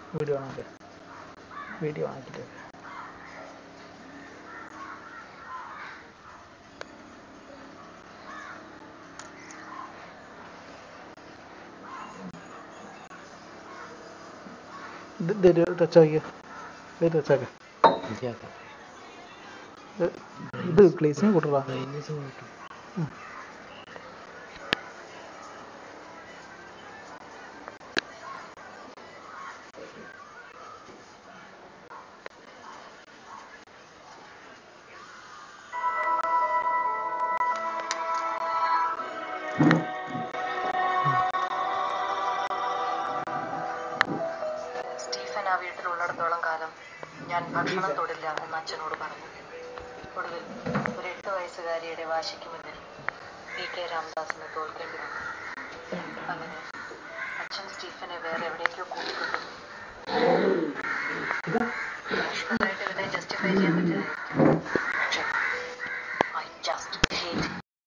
video ആണല്ലേ video ആക്കിയിട്ട് ഇത് ഇത് ടച്ച് ആക്കിയ ഇത് ടച്ച് ആക്കിയ ശരിയാക്കാം ഇത് ഗ്ലേസിങ് കൂട്ടറാ ബ്രൈറ്റ്നസ് കൂട്ടും സ്റ്റീഫൻ ആ വീട്ടിലുള്ളിടത്തോളം കാലം ഞാൻ ഭക്ഷണം തൊടില്ല എന്ന് അച്ഛനോട് പറഞ്ഞു ഒടുവിൽ ഒരു എട്ട് വയസ്സുകാരിയുടെ വാശിക്ക് മുന്നിൽ പി കെ രാമദാസിനെ തോൽക്കേണ്ടി വന്നു അങ്ങനെ അച്ഛൻ സ്റ്റീഫനെ വേറെ എവിടേക്കോ കൂട്ടിക്കൊണ്ടു